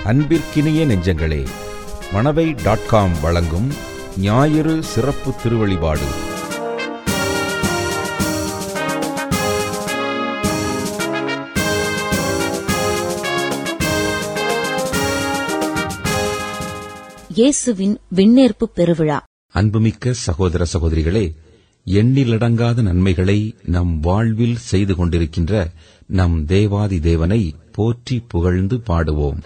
அன்பிற்கினிய நெஞ்சங்களே Manavai dot com வழங்கும் ஞாயிறு சிறப்பு திருவழிபாடு இயேசுவின் விண்ணேற்பு பெருவிழா அன்புமிக்க சகோதர சகோதரிகளே எண்ணிலடங்காத நன்மைகளை நம் வாழ்வில் செய்து கொண்டிருக்கின்ற நம் தேவாதி தேவனை போற்றி புகழ்ந்து பாடுவோம்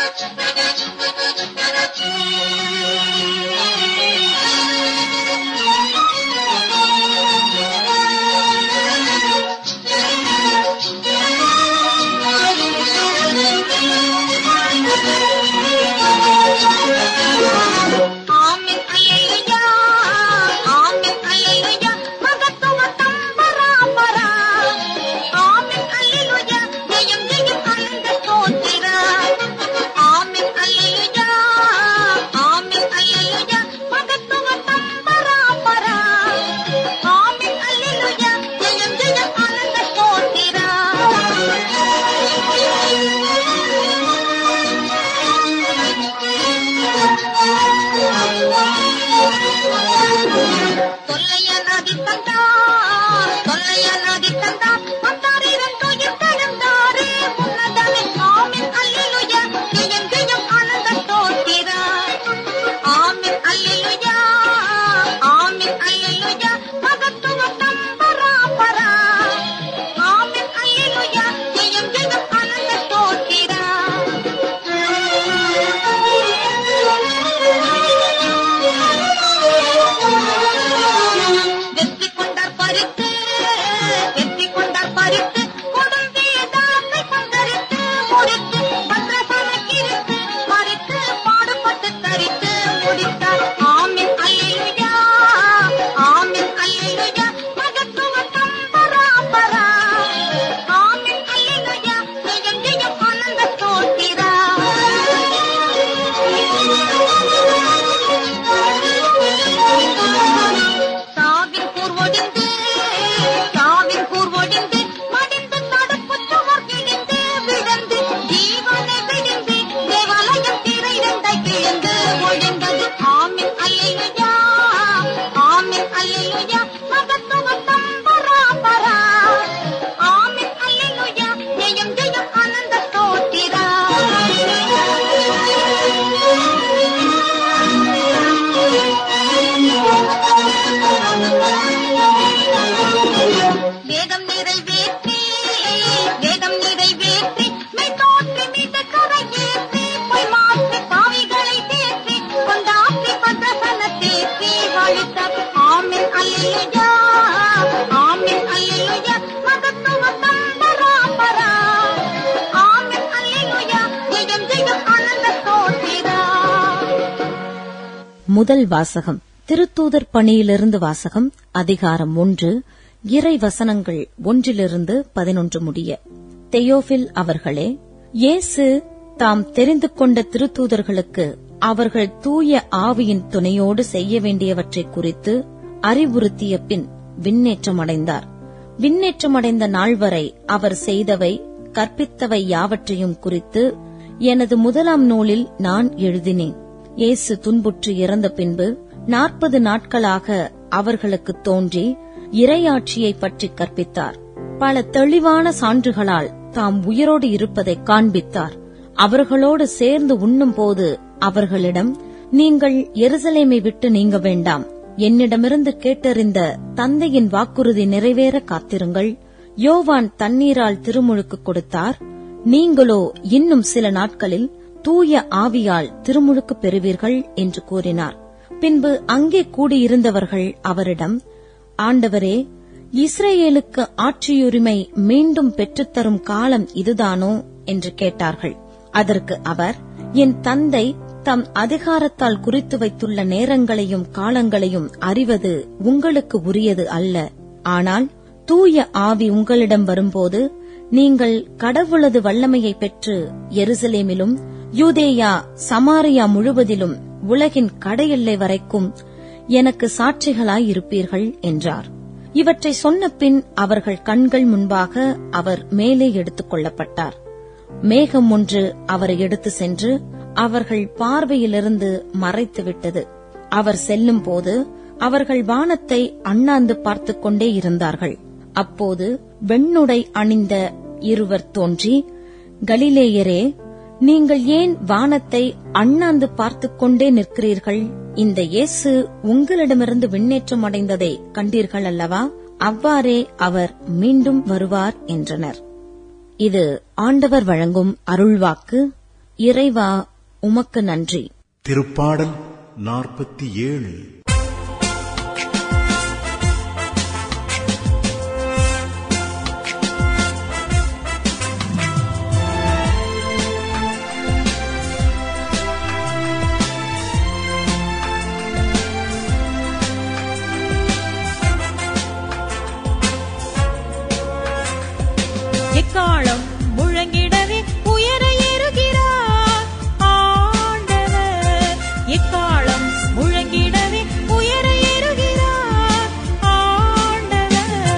ஆமென் அல்லேலூயா ஆமென் அல்லேலூயா மகத்துவ தம்பராபரா ஆமென் அல்லேலூயா ஜெயம் ஜெயம் ஆனந்த ஸ்தோத்திரா ஆமென் அல்லேலூயா ஆமென் அல்லேலூயா மகத்துவ தம்பராபரா ஆமென் அல்லேலூயா ஜெயம் ஜெயம் ஆனந்த ஸ்தோத்திரா தொல்லைய நதி தந்தா தொல்லைய நதி தந்தா பத்தாரிரன் துயிர் தழுந்தாரே உன்னதமே ஆமென் அல்லேலூயா ஜெயம் ஜெயம் ஆனந்த ஸ்தோத்திரா ஆமென் அல்லேலூயா ஆமென் அல்லேலூயா மகத்துவ தம்பராபரா ஆமென் அல்லேலூயா ஜெயம் ஜெயம் ஆனந்த ஸ்தோத்திரா வெற்றி கொண்டார் பரிசு வெற்றி கொண்டார் பரிசு கொடும் வேதாத்தை பங்கரித்து முடித்து பத்ரசனக்கிருத்து மறித்து பாடுபட்டு தரித்து முடித்தார் ஆமென் அல்லேலூயா ஆமென் அல்லேலூயா மகத்துவ தம்பராபரா ஆமென் அல்லேலூயா ஜெயம் ஜெயம் ஆனந்த ஸ்தோத்திரா சாவின் கூர்வொடிந்து சாவின் கூர்வொடிந்து மடிந்து தடுப்பு சுவர் கிழிந்து விழுந்து ஜீவனை விழுந்து தேவாலயம் திரை இரண்டை கிழிந்து ஒழிந்தது ஆமென் அல்லேலூயா ஆமென் அல்லேலூயா மகத்துவ தம்பராபரா ஆமென் அல்லேலூயா ஜெயம் ஜெயம் ஆனந்த ஸ்தோத்திரா வேதம் நிறைவேற்றி வேதம் நிறைவேற்றி மெய் தோற்றி மீத கரையேற்றி பொய் மாற்றி பாவிகளை தேற்றி கொண்டாற்றி பந்தசன தேற்றி வழித்தார் ஆமென் அல்லேலூயா ஆமென் அல்லேலூயா மகத்துவ தம்பராபரா ஆமென் அல்லேலூயா ஜெயம் ஜெயம் ஆனந்த ஸ்தோத்திரா முதல் வாசகம் திருத்தூதர் பணியிலிருந்து வாசகம் அதிகாரம் ஒன்று இறை வசனங்கள் ஒன்றிலிருந்து பதினொன்று முடிய தெயோபில் அவர்களே இயேசு தாம் தெரிந்து கொண்ட திருத்தூதர்களுக்கு அவர்கள் தூய ஆவியின் துணையோடு செய்ய வேண்டியவற்றை குறித்து அறிவுறுத்திய பின் விண்ணேற்றமடைந்தார் விண்ணேற்றமடைந்த நாள் வரை அவர் செய்தவை கற்பித்தவை யாவற்றையும் குறித்து எனது முதலாம் நூலில் நான் எழுதினேன் இயேசு துன்புற்று இறந்த பின்பு நாற்பது நாட்களாக அவர்களுக்கு தோன்றி இறையாட்சியை பற்றி கற்பித்தார் பல தெளிவான சான்றுகளால் தாம் உயிரோடு இருப்பதை காண்பித்தார் அவர்களோடு சேர்ந்து உண்ணும்போது அவர்களிடம் நீங்கள் எருசலேமை விட்டு நீங்க வேண்டாம் என்னிடமிருந்து கேட்டறிந்த தந்தையின் வாக்குறுதி நிறைவேற காத்திருங்கள் யோவான் தண்ணீரால் திருமுழுக்கு கொடுத்தார் நீங்களோ இன்னும் சில நாட்களில் தூய ஆவியால் திருமுழுக்கு பெறுவீர்கள் என்று கூறினார் பின்பு அங்கே கூடியிருந்தவர்கள் அவரிடம் ஆண்டவரே இஸ்ரேலுக்கு ஆட்சியுரிமை மீண்டும் பெற்றுத்தரும் காலம் இதுதானோ என்று கேட்டார்கள் அதற்கு அவர் என் தந்தை தம் அதிகாரத்தால் குறித்து வைத்துள்ள நேரங்களையும் காலங்களையும் அறிவது உங்களுக்கு உரியது அல்ல ஆனால் தூய ஆவி உங்களிடம் வரும்போது நீங்கள் கடவுளது வல்லமையை பெற்று எருசலேமிலும் யூதேயா சமாரியா முழுவதிலும் உலகின் கடையெல்லை வரைக்கும் எனக்கு சாட்சிகளாய் இருப்பீர்கள் என்றார் இவற்றை சொன்ன பின் அவர்கள் கண்கள் முன்பாக அவர் மேலே எடுத்துக் கொள்ளப்பட்டார் மேகம் ஒன்று அவரை எடுத்து சென்று அவர்கள் பார்வையிலிருந்து மறைத்துவிட்டது அவர் செல்லும் போது அவர்கள் வானத்தை அண்ணாந்து பார்த்துக் கொண்டே இருந்தார்கள் அப்போது வெண்ணுடை அணிந்த இருவர் தோன்றி கலிலேயரே நீங்கள் ஏன் வானத்தை அண்ணாந்து பார்த்துக் கொண்டே நிற்கிறீர்கள் இந்த இயேசு உங்களிடமிருந்து விண்ணேற்றம் அடைந்ததை கண்டீர்கள் அல்லவா அவ்வாறே அவர் மீண்டும் வருவார் என்றனர் இது ஆண்டவர் வழங்கும் அருள்வாக்கு இறைவா உமக்கு நன்றி திருப்பாடல் நாற்பத்தி ஏழு எக்காலம் முழங்கிடவே உயர ஏறுகிறார் ஆண்டவர் எக்காலம் முழங்கிடவே உயர ஏறுகிறார் ஆண்டவர்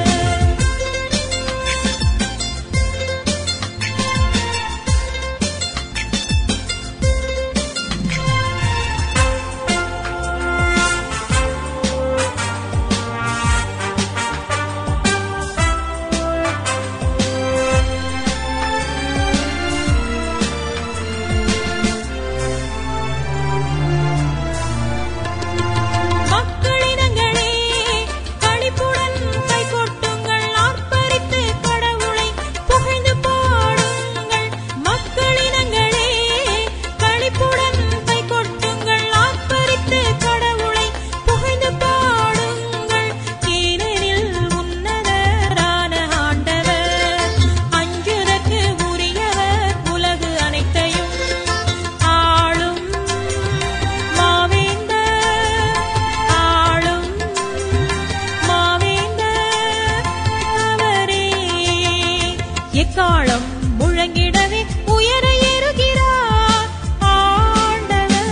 மக்களினங்களே களிப்புடன் கைகொட்டுங்கள் ஆர்ப்பரித்து கடவுளை புகழ்ந்து பாடுங்கள் மக்களினங்களே களிப்புடன் கைகொட்டுங்கள் ஆர்ப்பரித்து கடவுளை புகழ்ந்து பாடுங்கள் ஏனெனில் உன்னதரான ஆண்டவர் அஞ்சுதற்கு உரியவர் உலகு அனைத்தையும் ஆளும் மாவேந்தர் ஆளும் மாவேந்தர் அவரே எக்காலம் முழங்கிடவே உயர ஏறுகிறார் ஆண்டவர்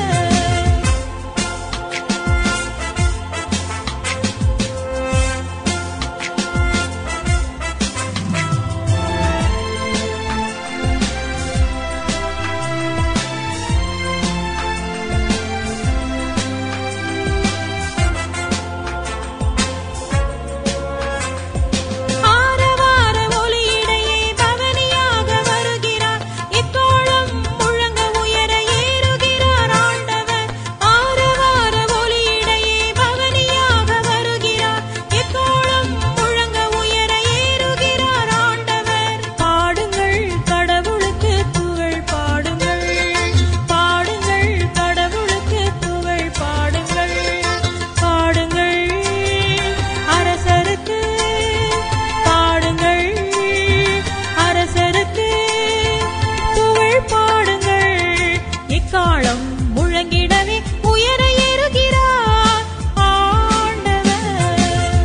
ஆரவார ஒலியிடையே பவனியாக வருகிறார் இக்கோளம் முழங்க உயர ஏறுகிறார் ஆண்டவர் ஆரவார ஒலியிடையே பவனியாக வருகிறார் இக்கோளம் முழங்க உயர ஏறுகிறார் ஆண்டவர் பாடுங்கள் கடவுளுக்கு புகழ் பாடுங்கள் பாடுங்கள் கடவுளுக்கு புகழ் பாடுங்கள் பாடுங்கள் அரசருக்கு பாடுங்கள் அரசருக்கு புகழ் பாடுங்கள் இக்காலம் முழங்கிடவே உயர ஏறுகிறார் ஆண்டவர்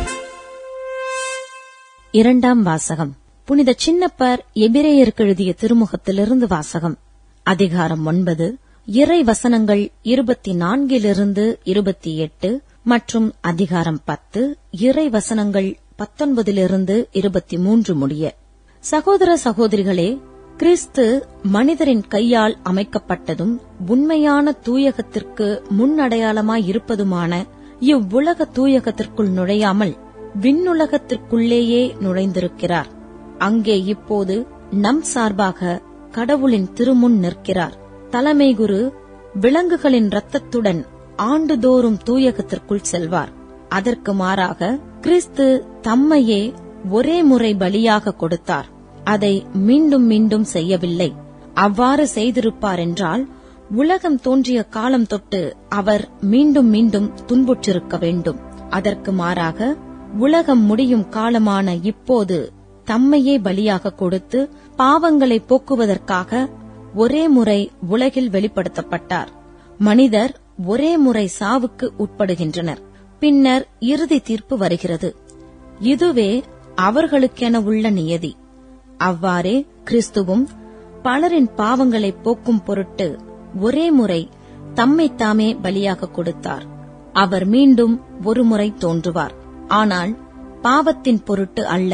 இரண்டாம் வாசகம் புனித சின்னப்பர் எபிரேயருக்கு எழுதிய திருமுகத்திலிருந்து வாசகம் அதிகாரம் ஒன்பது இறை வசனங்கள் இருபத்தி நான்கிலிருந்து இருபத்தி எட்டு மற்றும் அதிகாரம் பத்து இறை வசனங்கள் பத்தொன்பதிலிருந்து இருபத்தி மூன்று முடிய சகோதர சகோதரிகளே கிறிஸ்து மனிதரின் கையால் அமைக்கப்பட்டதும் உண்மையான தூயகத்திற்கு முன்னடையாளமாய் இருப்பதுமான இவ்வுலக தூயகத்திற்குள் நுழையாமல் விண்ணுலகத்திற்குள்ளேயே நுழைந்திருக்கிறார் அங்கே இப்போது நம் சார்பாக கடவுளின் திருமுன் நிற்கிறார் தலைமை குரு விலங்குகளின் இரத்தத்துடன் ஆண்டுதோறும் தூயகத்திற்குள் செல்வார் அதற்கு மாறாக கிறிஸ்து தம்மையே ஒரே முறை பலியாக கொடுத்தார் அதை மீண்டும் மீண்டும் செய்யவில்லை அவ்வாறு செய்திருப்பார் என்றால் உலகம் தோன்றிய காலம் தொட்டு அவர் மீண்டும் மீண்டும் துன்புற்றிருக்க வேண்டும் அதற்கு மாறாக உலகம் முடியும் காலமான இப்போது தம்மையே பலியாக கொடுத்து பாவங்களை போக்குவதற்காக ஒரே முறை உலகில் வெளிப்படுத்தப்பட்டார் மனிதர் ஒரே முறை சாவுக்கு உட்படுகின்றனர் பின்னர் இறுதி தீர்ப்பு வருகிறது இதுவே அவர்களுக்கென உள்ள நியதி அவ்வாறே கிறிஸ்துவும் பலரின் பாவங்களை போக்கும் பொருட்டு ஒரே முறை தம்மைத்தாமே பலியாக கொடுத்தார் அவர் மீண்டும் ஒருமுறை தோன்றுவார் ஆனால் பாவத்தின் பொருட்டு அல்ல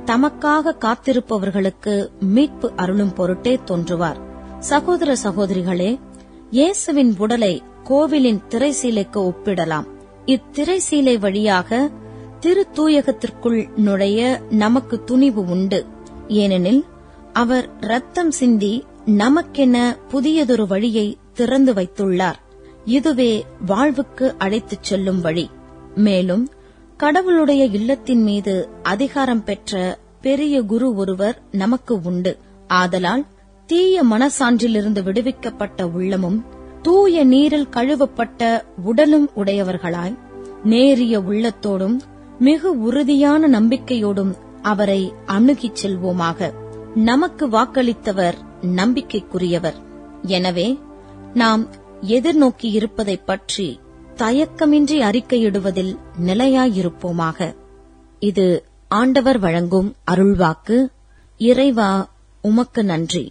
தமக்காக காத்திருப்பவர்களுக்கு மீட்பு அருளும் பொருட்டே தோன்றுவார் சகோதர சகோதரிகளே இயேசுவின் உடலை கோவிலின் திரைசீலைக்கு ஒப்பிடலாம் இத்திரைசீலை வழியாக திரு தூயகத்திற்குள் நுழைய நமக்கு துணிவு உண்டு ஏனெனில் அவர் ரத்தம் சிந்தி நமக்கென புதியதொரு வழியை திறந்து வைத்துள்ளார் இதுவே வாழ்வுக்கு அழைத்துச் செல்லும் வழி மேலும் கடவுளுடைய இல்லத்தின் மீது அதிகாரம் பெற்ற பெரிய குரு ஒருவர் நமக்கு உண்டு ஆதலால் தீய மனசான்றிலிருந்து விடுவிக்கப்பட்ட உள்ளமும் தூய நீரில் கழுவப்பட்ட உடலும் உடையவர்களாய் நேரிய உள்ளத்தோடும் மிகு உறுதியான நம்பிக்கையோடும் அவரை அணுகிச் செல்வோமாக நமக்கு வாக்களித்தவர் நம்பிக்கைக்குரியவர் எனவே நாம் எதிர்நோக்கி இருப்பதைப் பற்றி தயக்கமின்றி அறிக்கையிடுவதில் நிலையாயிருப்போமாக இது ஆண்டவர் வழங்கும் அருள்வாக்கு இறைவா உமக்கு நன்றி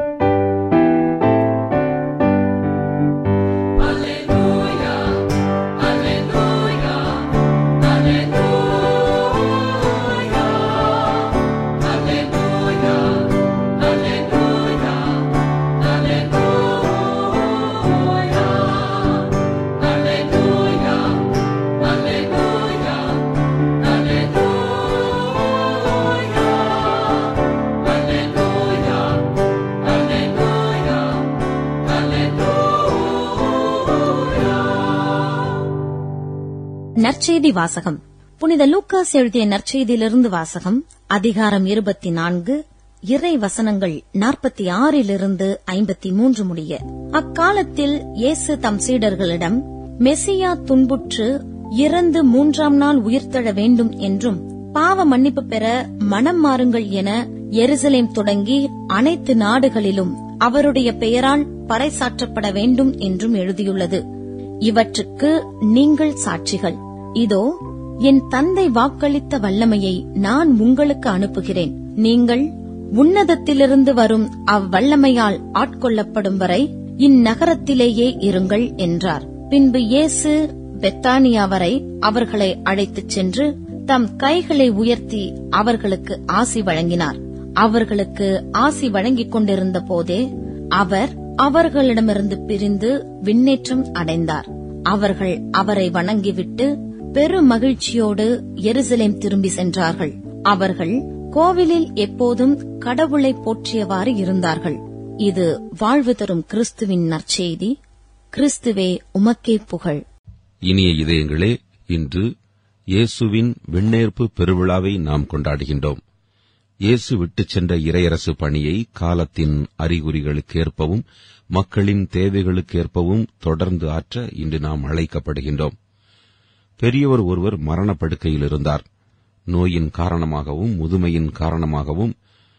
நற்செய்தி வாசகம் புனித லூக்காஸ் எழுதிய நற்செய்தியிலிருந்து வாசகம் அதிகாரம் இருபத்தி நான்கு இறை வசனங்கள் நாற்பத்தி ஆறிலிருந்து ஐம்பத்தி மூன்று முடிய அக்காலத்தில் இயேசு தம் சீடர்களிடம் மெசியா துன்புற்று இறந்து மூன்றாம் நாள் உயிர்த்தெழ வேண்டும் என்றும் பாவ மன்னிப்பு பெற மனம் மாறுங்கள் என எருசலேம் தொடங்கி அனைத்து நாடுகளிலும் அவருடைய பெயரால் பறைசாற்றப்பட வேண்டும் என்றும் எழுதியுள்ளது இவற்றுக்கு நீங்கள் சாட்சிகள் இதோ என் தந்தை வாக்களித்த வல்லமையை நான் உங்களுக்கு அனுப்புகிறேன் நீங்கள் உன்னதத்திலிருந்து வரும் அவ்வல்லமையால் ஆட்கொள்ளப்படும் வரை இந்நகரத்திலேயே இருங்கள் என்றார் பின்பு இயேசு பெத்தானியா வரை அவர்களை அழைத்துச் சென்று தம் கைகளை உயர்த்தி அவர்களுக்கு ஆசி வழங்கினார் அவர்களுக்கு ஆசி வழங்கிக் கொண்டிருந்த போதே அவர் அவர்களிடமிருந்து பிரிந்து விண்ணேற்றம் அடைந்தார் அவர்கள் அவரை வணங்கிவிட்டு பெரும் மகிழ்ச்சியோடு எருசலேம் திரும்பி சென்றார்கள் அவர்கள் கோவிலில் எப்போதும் கடவுளை போற்றியவாறு இருந்தார்கள் இது வாழ்வு தரும் கிறிஸ்துவின் நற்செய்தி கிறிஸ்துவே உமக்கே புகழ் இனிய இதயங்களே இன்று இயேசுவின் விண்ணேற்பு பெருவிழாவை நாம் கொண்டாடுகின்றோம் இயேசு விட்டுச் சென்ற இறையரசு பணியை காலத்தின் அறிகுறிகளுக்கேற்பவும் மக்களின் தேவைகளுக்கேற்பவும் தொடர்ந்து ஆற்ற இன்று நாம் அழைக்கப்படுகின்றோம் பெரியவர் ஒருவர் மரணப்படுக்கையில் இருந்தார் நோயின் காரணமாகவும் முதுமையின் காரணமாகவும்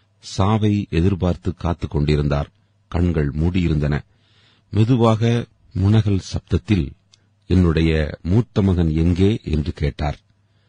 சாவை எதிர்பார்த்து காத்துக் கொண்டிருந்தார் கண்கள் மூடியிருந்தன மெதுவாக முனகல் சப்தத்தில் என்னுடைய மூத்த மகன் எங்கே என்று கேட்டார்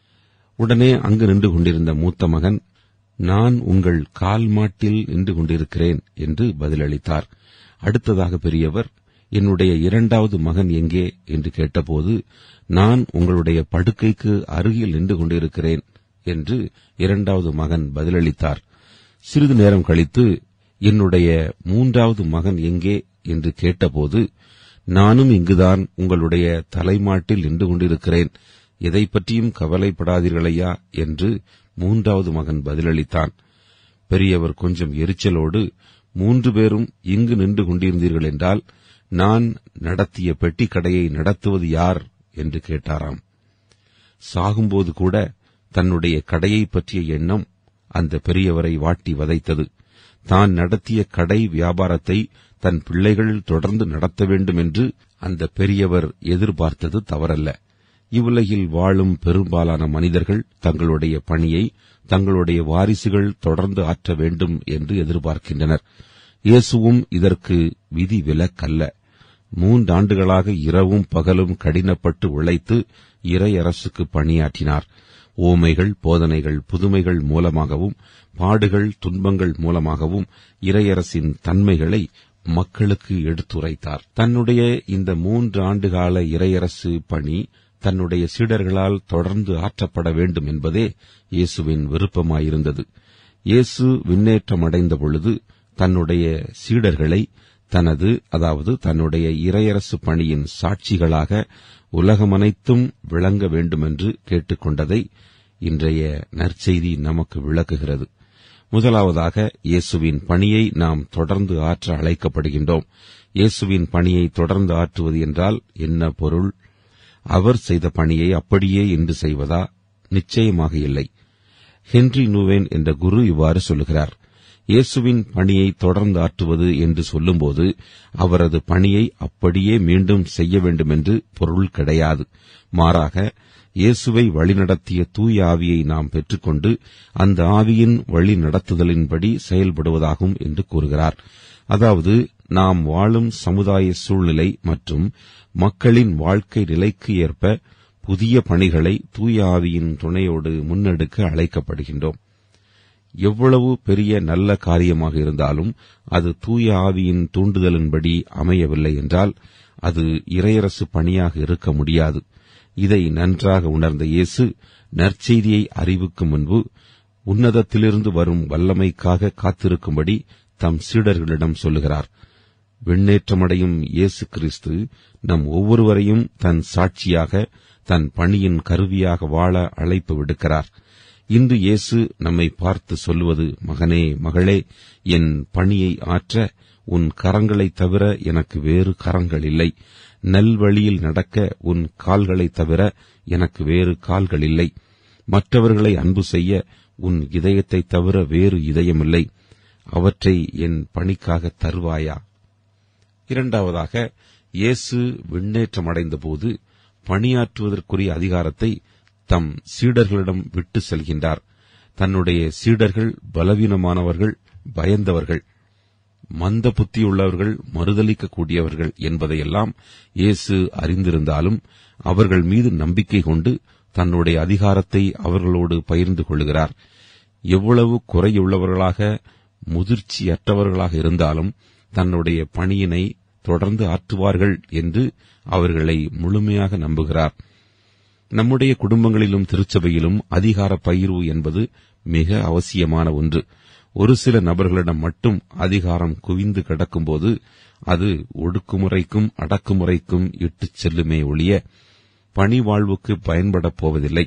உடனே அங்கு நின்று கொண்டிருந்த மூத்த மகன் நான் உங்கள் கால் மாட்டில் நின்று கொண்டிருக்கிறேன் என்று பதிலளித்தார் அடுத்ததாக பெரியவர் என்னுடைய இரண்டாவது மகன் எங்கே என்று கேட்டபோது நான் உங்களுடைய படுக்கைக்கு அருகில் நின்று கொண்டிருக்கிறேன் என்று இரண்டாவது மகன் பதிலளித்தார் சிறிது நேரம் கழித்து என்னுடைய மூன்றாவது மகன் எங்கே என்று கேட்டபோது நானும் இங்குதான் உங்களுடைய தலைமாட்டில் நின்று கொண்டிருக்கிறேன் எதை பற்றியும் கவலைப்படாதீர்களையா என்று மூன்றாவது மகன் பதிலளித்தான் பெரியவர் கொஞ்சம் எரிச்சலோடு மூன்று பேரும் இங்கு நின்று கொண்டிருந்தீர்கள் என்றால் நான் நடத்திய பெட்டிக் கடையை நடத்துவது யார் என்று கேட்டாராம் சாகும்போது கூட தன்னுடைய கடையை பற்றிய எண்ணம் அந்த பெரியவரை வாட்டி வதைத்தது தான் நடத்திய கடை வியாபாரத்தை தன் பிள்ளைகள் தொடர்ந்து நடத்த வேண்டும் என்று அந்த பெரியவர் எதிர்பார்த்தது தவறல்ல இவ்வுலகில் வாழும் பெரும்பாலான மனிதர்கள் தங்களுடைய பணியை தங்களுடைய வாரிசுகள் தொடர்ந்து ஆற்ற வேண்டும் என்று எதிர்பார்க்கின்றனர் இயேசுவும் இதற்கு விதி விலக்கல்ல மூன்றாண்டுகளாக இரவும் பகலும் கடினப்பட்டு உழைத்து இறையரசுக்கு பணியாற்றினார் ஓமைகள் போதனைகள் புதுமைகள் மூலமாகவும் பாடுகள் துன்பங்கள் மூலமாகவும் இறையரசின் தன்மைகளை மக்களுக்கு எடுத்துரைத்தார் தன்னுடைய இந்த மூன்று ஆண்டுகால இறையரசு பணி தன்னுடைய சீடர்களால் தொடர்ந்து ஆற்றப்பட வேண்டும் என்பதே இயேசுவின் விருப்பமாயிருந்தது இயேசு விண்ணேற்றமடைந்த பொழுது தன்னுடைய சீடர்களை தனது அதாவது தன்னுடைய இறையரசு பணியின் சாட்சிகளாக உலகமனைத்தும் விளங்க வேண்டுமென்று கேட்டுக்கொண்டதை இன்றைய நற்செய்தி நமக்கு விளக்குகிறது முதலாவதாக இயேசுவின் பணியை நாம் தொடர்ந்து ஆற்ற அழைக்கப்படுகின்றோம் இயேசுவின் பணியை தொடர்ந்து ஆற்றுவது என்றால் என்ன பொருள் அவர் செய்த பணியை அப்படியே இன்று செய்வதா நிச்சயமாக இல்லை ஹென்றி நூவேன் என்ற குரு இவ்வாறு சொல்லுகிறார் இயேசுவின் பணியை தொடர்ந்து ஆற்றுவது என்று சொல்லும்போது அவரது பணியை அப்படியே மீண்டும் செய்ய வேண்டும் என்று பொருள் கிடையாது மாறாக இயேசுவை வழிநடத்திய தூய ஆவியை நாம் பெற்றுக்கொண்டு அந்த ஆவியின் வழி நடத்துதலின்படி செயல்படுவதாகும் என்று கூறுகிறார் அதாவது நாம் வாழும் சமுதாய சூழ்நிலை மற்றும் மக்களின் வாழ்க்கை நிலைக்கு ஏற்ப புதிய பணிகளை தூய ஆவியின் துணையோடு முன்னெடுக்க அழைக்கப்படுகின்றோம் எவ்வளவு பெரிய நல்ல காரியமாக இருந்தாலும் அது தூய ஆவியின் தூண்டுதலின்படி அமையவில்லை என்றால் அது இறையரசு பணியாக இருக்க முடியாது இதை நன்றாக உணர்ந்த இயேசு நற்செய்தியை அறிவிக்கும் முன்பு உன்னதத்திலிருந்து வரும் வல்லமைக்காக காத்திருக்கும்படி தம் சீடர்களிடம் சொல்லுகிறார் விண்ணேற்றமடையும் இயேசு கிறிஸ்து நம் ஒவ்வொருவரையும் தன் சாட்சியாக தன் பணியின் கருவியாக வாழ அழைப்பு விடுக்கிறார் இன்று இயேசு நம்மை பார்த்து சொல்லுவது மகனே மகளே என் பணியை ஆற்ற உன் கரங்களைத் தவிர எனக்கு வேறு கரங்கள் இல்லை நல்வழியில் நடக்க உன் கால்களைத் தவிர எனக்கு வேறு கால்கள் இல்லை மற்றவர்களை அன்பு செய்ய உன் இதயத்தைத் தவிர வேறு இதயமில்லை அவற்றை என் பணிக்காக தருவாயா இரண்டாவதாக இயேசு விண்ணேற்றமடைந்தபோது பணியாற்றுவதற்குரிய அதிகாரத்தை தம் சீடர்களிடம் விட்டு செல்கின்றார் தன்னுடைய சீடர்கள் பலவீனமானவர்கள் பயந்தவர்கள் மந்த புத்தியுள்ளவர்கள் மறுதளிக்கக்கூடியவர்கள் என்பதையெல்லாம் இயேசு அறிந்திருந்தாலும் அவர்கள் மீது நம்பிக்கை கொண்டு தன்னுடைய அதிகாரத்தை அவர்களோடு பகிர்ந்து கொள்கிறார் எவ்வளவு குறையுள்ளவர்களாக முதிர்ச்சியற்றவர்களாக இருந்தாலும் தன்னுடைய பணியினை தொடர்ந்து ஆற்றுவார்கள் என்று அவர்களை முழுமையாக நம்புகிறார் நம்முடைய குடும்பங்களிலும் திருச்சபையிலும் அதிகார பகிர்வு என்பது மிக அவசியமான ஒன்று ஒரு சில நபர்களிடம் மட்டும் அதிகாரம் குவிந்து கிடக்கும்போது அது ஒடுக்குமுறைக்கும் அடக்குமுறைக்கும் இட்டுச் செல்லுமே ஒழிய பணி வாழ்வுக்கு பயன்படப் போவதில்லை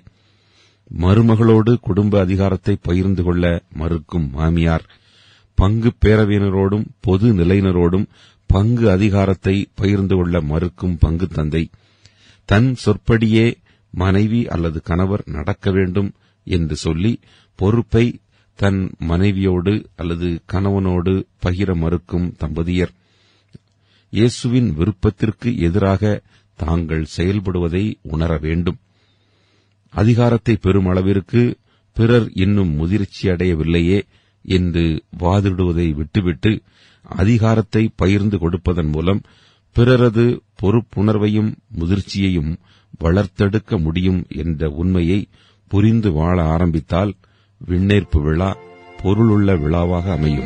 மருமகளோடு குடும்ப அதிகாரத்தை பகிர்ந்து கொள்ள மறுக்கும் மாமியார் பங்கு பேரவையினரோடும் பொது நிலையினரோடும் பங்கு அதிகாரத்தை பகிர்ந்து கொள்ள மறுக்கும் பங்கு தந்தை தன் சொற்படியே மனைவி அல்லது கணவர் நடக்க வேண்டும் என்று சொல்லி பொறுப்பை தன் மனைவியோடு அல்லது கணவனோடு பகிர மறுக்கும் தம்பதியர் இயேசுவின் விருப்பத்திற்கு எதிராக தாங்கள் செயல்படுவதை உணர வேண்டும் அதிகாரத்தை பெறும் அளவிற்கு பிறர் இன்னும் முதிர்ச்சி அடையவில்லையே என்று வாதிடுவதை விட்டுவிட்டு அதிகாரத்தை பகிர்ந்து கொடுப்பதன் மூலம் பிறரது பொறுப்புணர்வையும் முதிர்ச்சியையும் வளர்த்தெடுக்க முடியும் என்ற உண்மையை புரிந்து வாழ ஆரம்பித்தால் விண்ணேற்பு விழா பொருளுள்ள விழாவாக அமையும்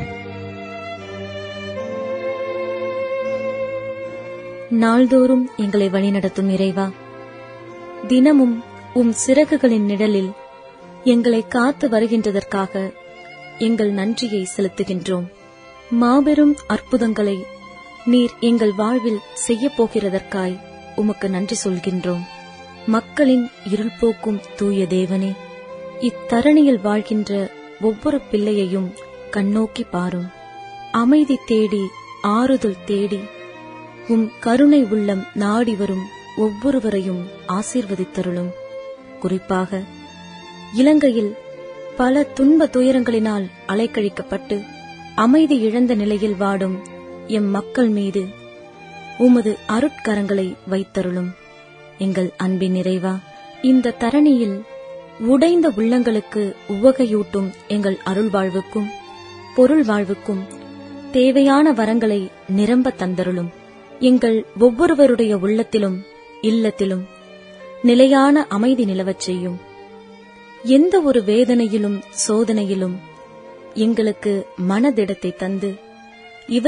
நாள்தோறும் எங்களை வழிநடத்தும் இறைவா தினமும் உம் சிறகுகளின் நிழலில் எங்களை காத்து வருகின்றதற்காக எங்கள் நன்றியை செலுத்துகின்றோம் மாபெரும் அற்புதங்களை நீர் எங்கள் வாழ்வில் செய்யப் போகிறதற்காய் உமக்கு நன்றி சொல்கின்றோம் மக்களின் இருள் போக்கும் தூய தேவனே இத்தரணியில் வாழ்கின்ற ஒவ்வொரு பிள்ளையையும் கண்ணோக்கி பாரும் அமைதி தேடி ஆறுதல் தேடி உம் கருணை உள்ளம் நாடி வரும் ஒவ்வொருவரையும் ஆசீர்வதித்தருளும் குறிப்பாக இலங்கையில் பல துன்ப துயரங்களினால் அலைக்கழிக்கப்பட்டு அமைதி இழந்த நிலையில் வாடும் எம் மக்கள் மீது உமது அருட்கரங்களை வைத்தருளும் எங்கள் அன்பின் நிறைவா இந்த தரணியில் உடைந்த உள்ளங்களுக்கு உவகையூட்டும் எங்கள் அருள் வாழ்வுக்கும் பொருள் வாழ்வுக்கும் தேவையான வரங்களை நிரம்ப தந்தருளும் எங்கள் ஒவ்வொருவருடைய உள்ளத்திலும் இல்லத்திலும் நிலையான அமைதி நிலவச் செய்யும் எந்த ஒரு வேதனையிலும் சோதனையிலும் எங்களுக்கு மனதிடத்தை தந்து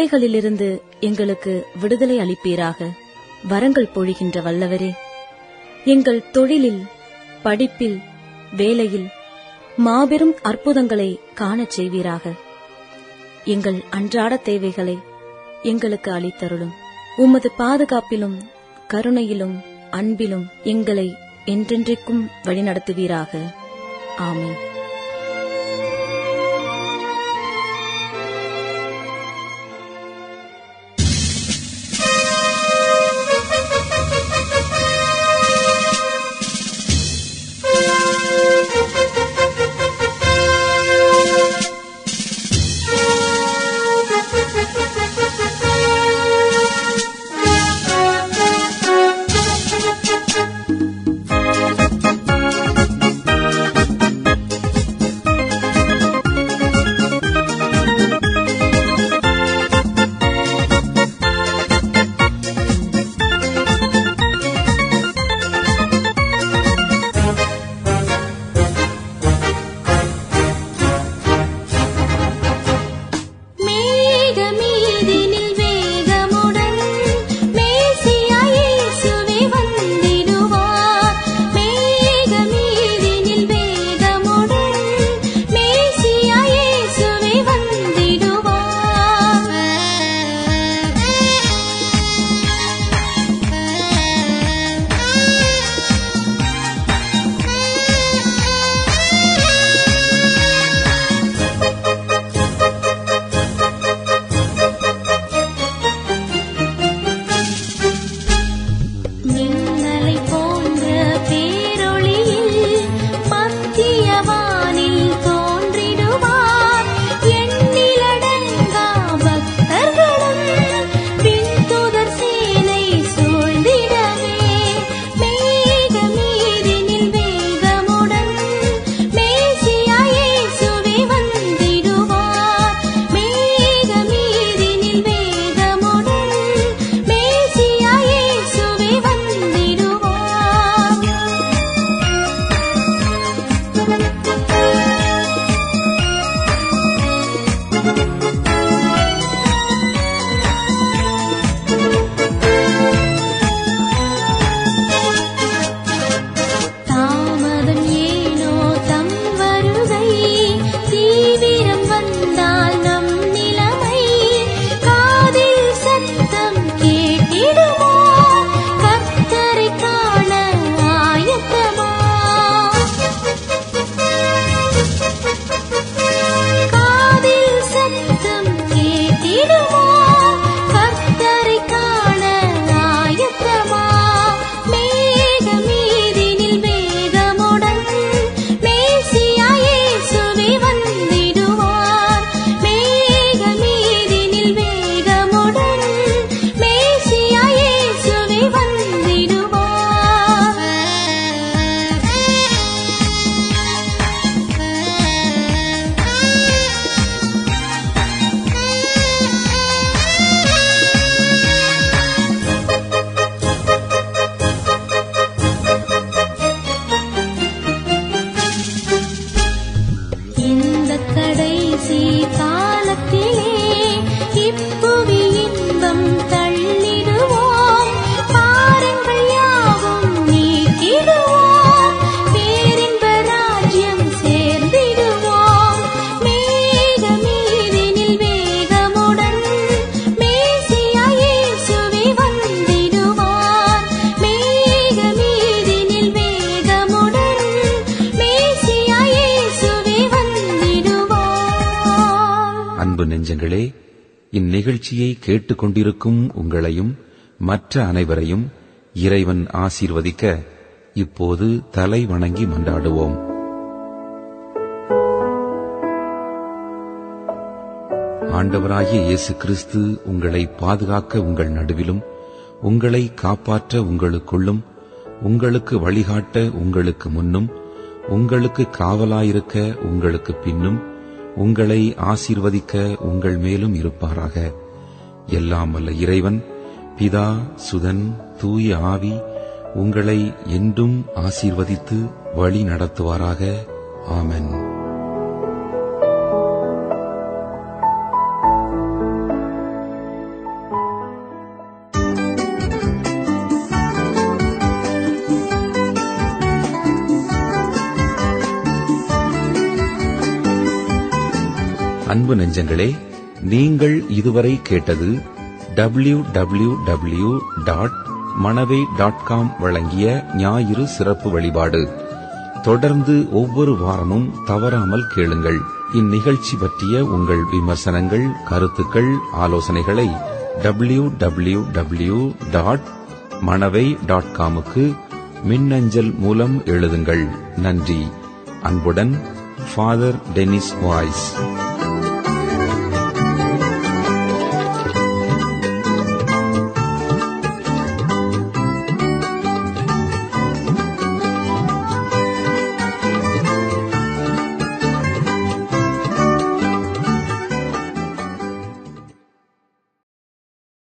இவைகளிலிருந்து எங்களுக்கு விடுதலை அளிப்பீராக வரங்கள் பொழிகின்ற வல்லவரே எங்கள் தொழிலில் படிப்பில் வேலையில் மாபெரும் அற்புதங்களை காணச் செய்வீராக எங்கள் அன்றாட தேவைகளை எங்களுக்கு அளித்தருளும் உமது பாதுகாப்பிலும் கருணையிலும் அன்பிலும் எங்களை என்றென்றைக்கும் வழிநடத்துவீராக ஆமென் மேகமீதினில் வேகமுடன் மேசியா இயேசுவே வந்திடுவார் மேகமீதினில் வேகமுடன் மேசியா இயேசுவே வந்திடுவார் மின்னலை போன்ற பேரொளியில் மத்தியவானில் தோன்றிடுவார் எண்ணிலடங்கா பக்தர்களும் பின்துதர் சேனை சூழ்ந்திடவே மேகமீதினில் வேகமுடன் மேசியா இயேசுவே வந்திடுவார் மேகமீதினில் வேகமுடன் மேசியா இயேசுவே வந்திடுவார் தாமதம் ஏனோ தம் வருகை தீவிரம் வந்தால் நம் நிலைமை காதில் சத்தம் கேட்டிடுமோ கர்த்தரை காண ஆயத்தமா காதில் சத்தம் கேட்டிடுமோ கர்த்தரை காண ஆயத்தமா மேகமீதினில் வேகமுடன் மேசியா இயேசுவே வந்திடுவார் மேகமீதினில் வேகமுடன் மேசியா இயேசுவே வந்திடுவார் இந்த கடைசி காலத்திலே இப்புவி இன்பம் தள்ளிடுவோம் பாரங்கள் யாவும் நீக்கிடுவோம் பேரின்ப ராஜ்யம் சேர்ந்திடுவோம் மேகமீதினில் வேகமுடன் மேசியா இயேசுவே வந்திடுவார் மேகமீதினில் வேகமுடன் மேசியா இயேசுவே வந்திடுவார் அன்பு நெஞ்சங்களே இந்நிகழ்ச்சியை கேட்டுக்கொண்டிருக்கும் உங்களையும் மற்ற அனைவரையும் இறைவன் ஆசீர்வதிக்க இப்போது தலை வணங்கி மன்றாடுவோம் ஆண்டவராகிய இயேசு கிறிஸ்து உங்களை பாதுகாக்க உங்கள் நடுவிலும் உங்களை காப்பாற்ற உங்களுக்குள்ளும் உங்களுக்கு வழிகாட்ட உங்களுக்கு முன்னும் உங்களுக்கு காவலாயிருக்க உங்களுக்கு பின்னும் உங்களை ஆசீர்வதிக்க உங்கள் மேலும் இருப்பாராக எல்லாம் வல்ல இறைவன் பிதா சுதன் தூய ஆவி உங்களை என்றும் ஆசீர்வதித்து வழி நடத்துவாராக ஆமென் அன்பு நெஞ்சங்களே நீங்கள் இதுவரை கேட்டது W W W dot Manavai dot com வழங்கிய ஞாயிறு சிறப்பு வழிபாடு தொடர்ந்து ஒவ்வொரு வாரமும் தவறாமல் கேளுங்கள் இந்நிகழ்ச்சி பற்றிய உங்கள் விமர்சனங்கள் கருத்துக்கள் ஆலோசனைகளை W W W dot Manavai dot காமுக்கு மின்னஞ்சல் மூலம் எழுதுங்கள் நன்றி அன்புடன் ஃபாதர் டெனிஸ் வாய்ஸ்